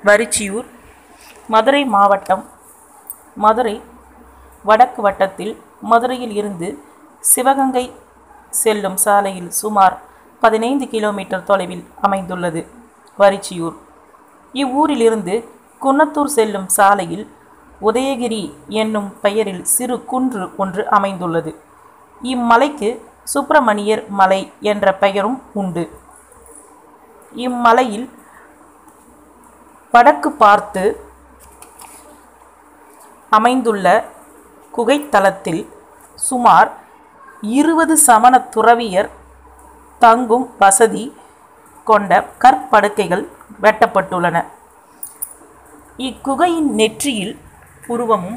வரிச்சியூர் மதுரை மாவட்டம் மதுரை வடக்கு வட்டத்தில் மதுரையில் இருந்து சிவகங்கை செல்லும் சாலையில் சுமார் பதினைந்து கிலோமீட்டர் தொலைவில் அமைந்துள்ளது வரிச்சியூர் இவ்வூரிலிருந்து குன்னத்தூர் செல்லும் சாலையில் உதயகிரி என்னும் பெயரில் சிறு குன்று ஒன்று அமைந்துள்ளது இம்மலைக்கு சுப்பிரமணியர் மலை என்ற பெயரும் உண்டு இம்மலையில் வடக்கு பார்த்து அமைந்துள்ள குகைத்தலத்தில் சுமார் இருபது சமண துறவியர் தங்கும் வசதி கொண்ட கற்படுக்கைகள் வெட்டப்பட்டுள்ளன இக்குகையின் நெற்றியில் உருவமும்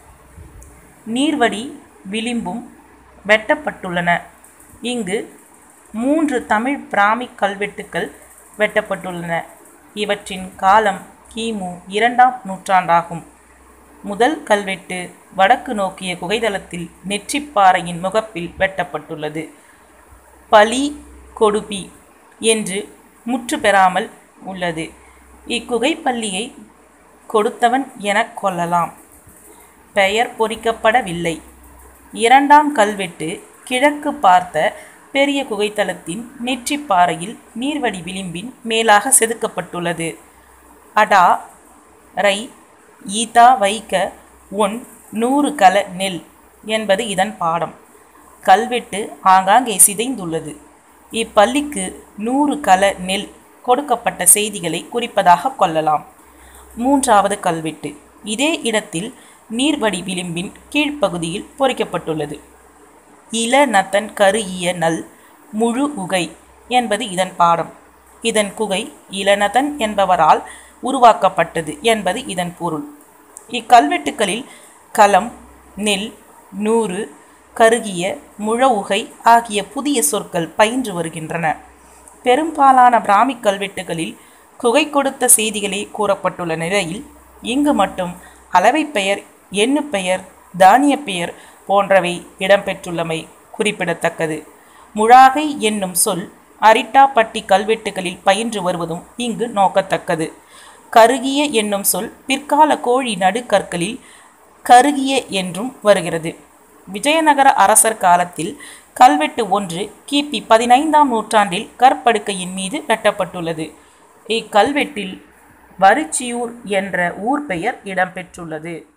நீர்வடி விளிம்பும் வெட்டப்பட்டுள்ளன இங்கு மூன்று தமிழ் பிராமி கல்வெட்டுக்கள் வெட்டப்பட்டுள்ளன இவற்றின் காலம் கிமு இரண்டாம் நூற்றாண்டாகும் முதல் கல்வெட்டு வடக்கு நோக்கிய குகைதளத்தில் நெற்றிப்பாறையின் முகப்பில் வெட்டப்பட்டுள்ளது பலி கொடுப்பி என்று முற்று பெறாமல் உள்ளது இக்குகை பள்ளியை கொடுத்தவன் எனக் கொள்ளலாம் பெயர் பொறிக்கப்படவில்லை இரண்டாம் கல்வெட்டு கிழக்கு பார்த்த பெரிய குகைத்தளத்தின் நெற்றிப்பாறையில் நீர்வடி விளிம்பின் மேலாக செதுக்கப்பட்டுள்ளது அடா ரை ஈதா வைக்க ஒன் நூறு கல நெல் என்பது இதன் பாடம் கல்வெட்டு ஆங்காங்கே சிதைந்துள்ளது இப்பள்ளிக்கு நூறு கல நெல் கொடுக்கப்பட்ட செய்திகளை குறிப்பதாக கொள்ளலாம் மூன்றாவது கல்வெட்டு இதே இடத்தில் நீர்வடி விளிம்பின் கீழ்ப்பகுதியில் பொறிக்கப்பட்டுள்ளது இளநத்தன் கருகிய நல் முழு உகை என்பது இதன் பாடம் இதன் குகை இளநதன் என்பவரால் உருவாக்கப்பட்டது என்பது இதன் பொருள் இக்கல்வெட்டுகளில் களம் நெல் நூறு கருகிய முழவுகை ஆகிய புதிய சொற்கள் பயின்று வருகின்றன பெரும்பாலான பிராமி கல்வெட்டுகளில் குகை கொடுத்த செய்திகளே கூறப்பட்டுள்ள நிலையில் இங்கு மட்டும் அளவை பெயர் எண்ணு பெயர் தானிய பெயர் போன்றவை இடம்பெற்றுள்ளமை குறிப்பிடத்தக்கது முழாகை என்னும் சொல் அரிட்டாப்பட்டி கல்வெட்டுகளில் பயின்று வருவதும் இங்கு நோக்கத்தக்கது கருகிய என்னும் சொல் பிற்கால கோழி நடுக்கற்களில் கருகிய என்றும் வருகிறது விஜயநகர அரசர் காலத்தில் கல்வெட்டு ஒன்று கிபி பதினைந்தாம் நூற்றாண்டில் கற்படுக்கையின் மீது வெட்டப்பட்டுள்ளது இக்கல்வெட்டில் வரிச்சியூர் என்ற ஊர் பெயர் இடம்பெற்றுள்ளது